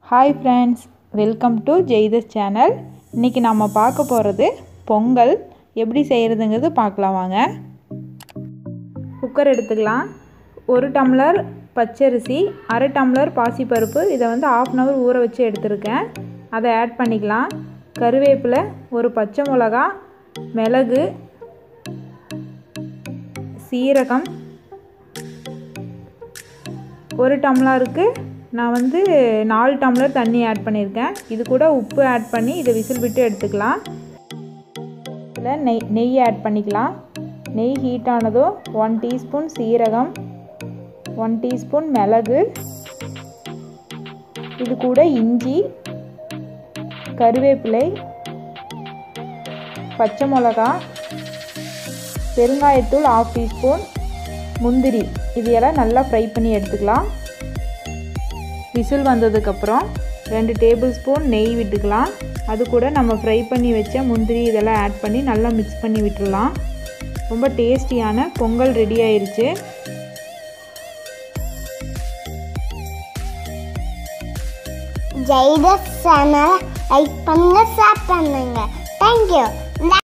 hi friends welcome to ஜெய்தஸ் channel இன்றைக்கி நம்ம பார்க்க போகிறது பொங்கல் எப்படி செய்கிறதுங்கிறது பார்க்கலாம் வாங்க குக்கர் எடுத்துக்கலாம் ஒரு டம்ளர் பச்சரிசி அரை டம்ளர் பாசிப்பருப்பு இதை வந்து ஆஃப் அன் ஹவர் ஊற வச்சு எடுத்திருக்கேன் அதை ஆட் பண்ணிக்கலாம் கருவேப்பிலை ஒரு பச்சை மிளகா மிளகு சீரகம் ஒரு டம்ளருக்கு நான் வந்து நாலு டம்ளர் தண்ணி ஆட் பண்ணியிருக்கேன் இது கூட உப்பு ஆட் பண்ணி இதை விசில் விட்டு எடுத்துக்கலாம் இதில் நெய் நெய் ஆட் பண்ணிக்கலாம் நெய் ஹீட் ஆனதும் ஒன் டீஸ்பூன் சீரகம் ஒன் டீஸ்பூன் மிளகு இது கூட இஞ்சி கருவேப்பிலை பச்சை மிளகா பெருங்காயத்தூள் ஆஃப் டீஸ்பூன் முந்திரி இதையெல்லாம் நல்லா ஃப்ரை பண்ணி எடுத்துக்கலாம் விசில் வந்ததுக்கப்புறம் ரெண்டு டேபிள் ஸ்பூன் நெய் விட்டுக்கலாம் அது கூட நம்ம ஃப்ரை பண்ணி வச்ச முந்திரி இதெல்லாம் ஆட் பண்ணி நல்லா மிக்ஸ் பண்ணி விட்டுடலாம் ரொம்ப டேஸ்டியான பொங்கல் ரெடி ஆயிருச்சு ஜெய்தஸ் சேனலை லைக் பண்ணுங்க ஷேர் பண்ணுங்க தேங்க்யூ